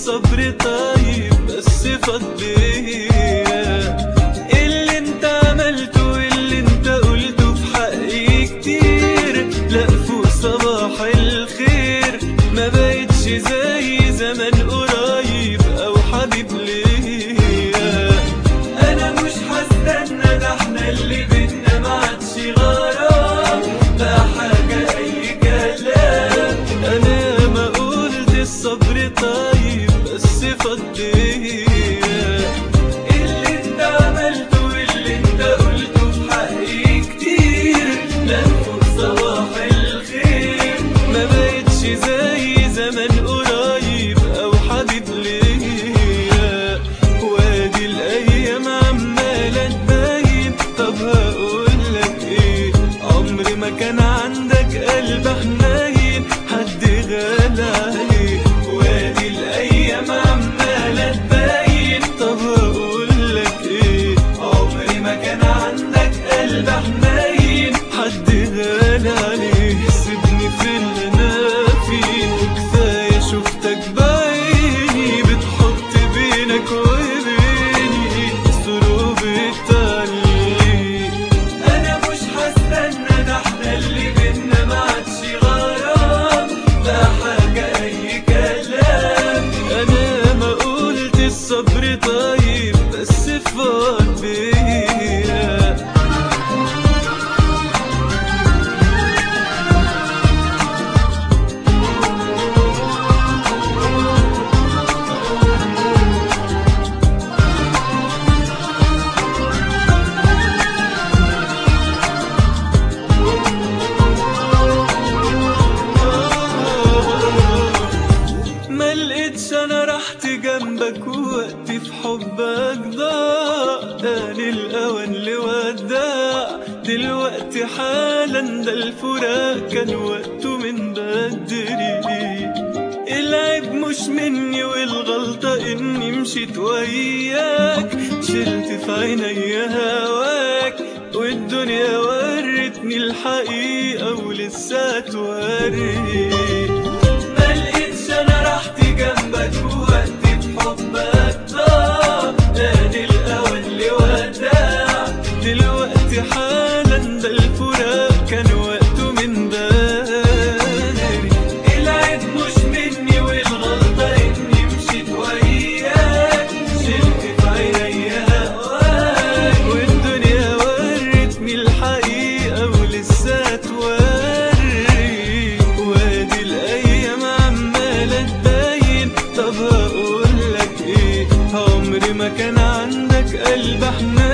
الصبر طيب بس فض بيا اللي انت عملته واللي انت قلته في حقي كتير لا فوق صباح الخير ما بقتش زي زمان قريب او حبيب ليا انا مش هستنى ده احنا اللي بينا ما عادش غرام ده حاجه اي كلام انا ما قلت الصبر طيب بس فضيا اللي انت عملته واللي انت قلته في حقي كتير لا فوق صباح الخير ما بقتش زي زمان قريب او حبيب ليا وادي الايام عماله تبين طب هقولك ايه عمري ما كان عندك قلب حنين حد غالى عليه وادي الايام عماله تبين طب هقولك ايه عمري ما كان عندك قلب حنين حد غالى عليه سيبني في اللي انا فيه كفايه شفتك بعيني بتحط بينك وبيني سروب التعليق انا مش هستنى ده احنا اللي بينا ما عادش غرام ده حاجه اي كلام انا ما قلت الصبر طيب بس فاض بيا ما لقيتش انا رحت جنبك ووقتي في حبك ضاع تاني الاوان لوداع دلوقتي حالا ده الفراق كان وقته من بدري العيب مش مني والغلطة اني مشيت وياك شلت في عيني هواك والدنيا ورتني الحقيقة ولسه توريك ما لقيتش انا رحت جنبك ووقتي في حبك ضاع تاني الاول لوداع دلوقتي حالا ده الفراق كان وقته من بدري العيب مش مني والغلطة اني مشيت وياك شلت في عيني هواك والدنيا ورتني الحقيقة ولسه توري وادي الايام عمالة تبين طب هقولك ايه عمري ما كان عندك قلب حنين